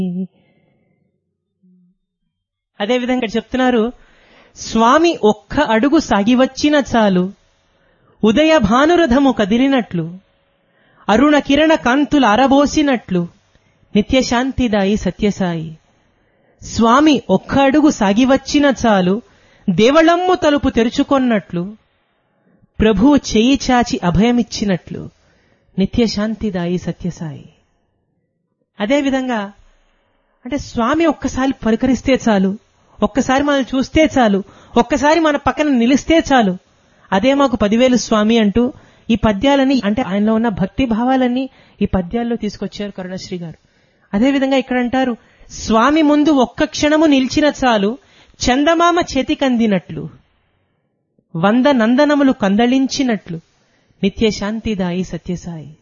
అదేవిధంగా ఇక్కడ చెప్తున్నారు స్వామి ఒక్క అడుగు సాగివచ్చిన చాలు ఉదయ భానురథము కదిలినట్లు అరుణ కిరణ కాంతులు అరబోసినట్లు నిత్యశాంతిదాయి సత్యసాయి స్వామి ఒక్క అడుగు సాగివచ్చిన చాలు దేవళమ్ము తలుపు తెరుచుకొన్నట్లు ప్రభువు చెయ్యి చాచి అభయమిచ్చినట్లు నిత్యశాంతిదాయి సత్యసాయి అదేవిధంగా అంటే స్వామి ఒక్కసారి పలకరిస్తే చాలు ఒక్కసారి మనల్ని చూస్తే చాలు ఒక్కసారి మన పక్కన నిలిస్తే చాలు అదే మాకు పదివేలు స్వామి అంటూ ఈ పద్యాలని అంటే ఆయనలో ఉన్న భక్తి భావాలన్నీ ఈ పద్యాల్లో తీసుకొచ్చారు కరుణశ్రీ గారు అదేవిధంగా ఇక్కడ అంటారు స్వామి ముందు ఒక్క క్షణము నిలిచిన చాలు చందమామ చేతికందినట్లు వంద నందనములు కందళించినట్లు నిత్య శాంతిదాయి సత్యసాయి